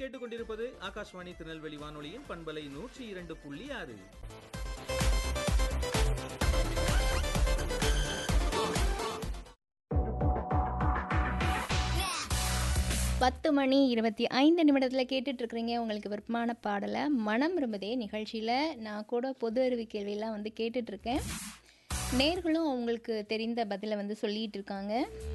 கேட்டுக்கொண்டிருப்பது ஆகாஷ்வாணி திருநெல்வேலி வானொலியின் பண்பலை நூற்றி இரண்டு புள்ளி ஆறு பத்து மணி இருபத்தி ஐந்து நிமிடத்தில் கேட்டுட்டு இருக்கிறீங்க உங்களுக்கு விருப்பமான பாடலை மனம் விரும்புதே நிகழ்ச்சியில் நான் கூட பொது அறிவு கேள்வியெல்லாம் வந்து கேட்டுட்டு இருக்கேன் நேர்களும் அவங்களுக்கு தெரிந்த பதிலை வந்து சொல்லிட்டு இருக்காங்க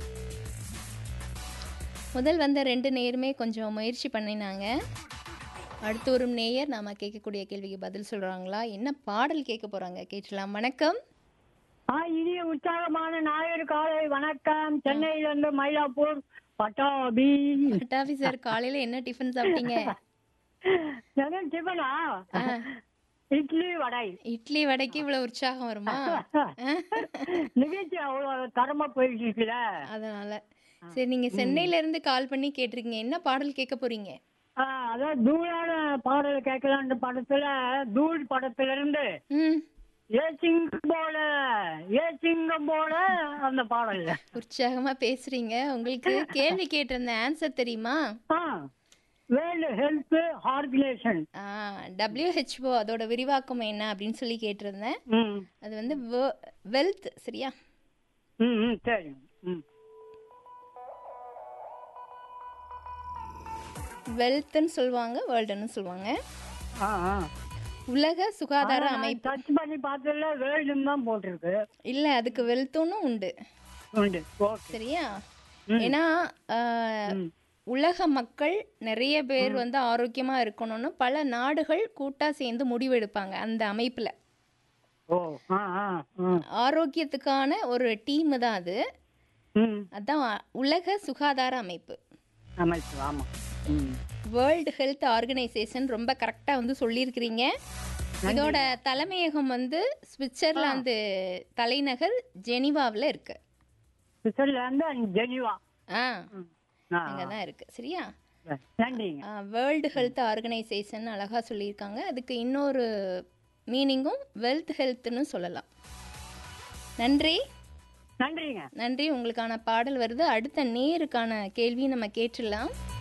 முதல் வந்த ரெண்டு நேருமே கொஞ்சம் முயற்சி பண்ணினாங்க அடுத்து ஒரு நேயர் நாம கேட்கக்கூடிய கேள்விக்கு பதில் சொல்கிறாங்களா என்ன பாடல் கேட்க போகிறாங்க கேட்கலாம் வணக்கம் ஆ இனிய உற்சாகமான ஞாயிறு காலை வணக்கம் சென்னையிலிருந்து மயிலாப்பூர் பட்டாபி பட்டாபி சார் காலையில் என்ன டிஃபன் சாப்பிட்டீங்க என்ன டிஃபனா ஆ. இட்லி வடை இட்லி வடைக்கு இவ்வளோ உற்சாகம் வருமா நிகழ்ச்சி அவ்வளவு தரமா போயிட்டு இருக்குல்ல அதனால சரி நீங்க சென்னையில இருந்து கால் பண்ணி கேட்டிருக்கீங்க என்ன பாடல் கேட்க போறீங்க ஆ, அதான் தூளான பாடல் கேட்கலான்ற படத்துல தூள் படத்துல இருந்து ம் ஏ சிங்கம் போல ஏ சிங்கம் போல அந்த பாடல் உற்சாகமா பேசுறீங்க உங்களுக்கு கேள்வி கேட்டிருந்த ஆன்சர் தெரியுமா ஆ வேர்ல்டு ஹெல்த் ஆர்கனைசேஷன் ஆ டபிள்யூஹெச்ஓ அதோட விரிவாக்கம் என்ன அப்படின்னு சொல்லி கேட்டிருந்தேன் ம் அது வந்து வெல்த் சரியா ம் ம் சரி ம் வெல்த்னு சொல்லுவாங்க வேர்ல்டுன்னு சொல்லுவாங்க ஆ ஆ உலக சுகாதார அமைப்பு டச் பண்ணி பார்த்ததுல வேர்ல்டுன்னு தான் போட்டிருக்கு இல்ல அதுக்கு வெல்த்துன்னு உண்டு உண்டு ஓகே சரியா ஏன்னா ஆஹ், உலக மக்கள் நிறைய பேர் வந்து ஆரோக்கியமா இருக்கணும்னு பல நாடுகள் கூட்டா சேர்ந்து முடிவெடுப்பாங்க அந்த அமைப்புல ஓ ஆ ஆ ம் ஆரோக்கியத்துக்கான ஒரு டீம் தான் அது ம் அதான் உலக சுகாதார அமைப்பு அமைப்பு ஆமாம் ம் வேர்ல்டு ஹெல்த் ஆர்கனைசேஷன் ரொம்ப கரெக்டாக வந்து சொல்லியிருக்கிறீங்க இதோட தலைமையகம் வந்து சுவிட்சர்லாந்து தலைநகர் ஜெனிவாவில் இருக்கு சுவிட்சர்லாந்து அண்ட் ஜெனிவா ஆ ம் ஆ அங்கே தான் இருக்கு சரியா நன்றிங்க வேர்ல்டு ஹெல்த் ஆர்கனைசேஷன் அழகாக சொல்லியிருக்காங்க அதுக்கு இன்னொரு மீனிங்கும் வெல்த் ஹெல்த்னு சொல்லலாம் நன்றி நன்றிங்க நன்றி உங்களுக்கான பாடல் வருது அடுத்த நேருக்கான கேள்வி நம்ம கேட்டுடலாம்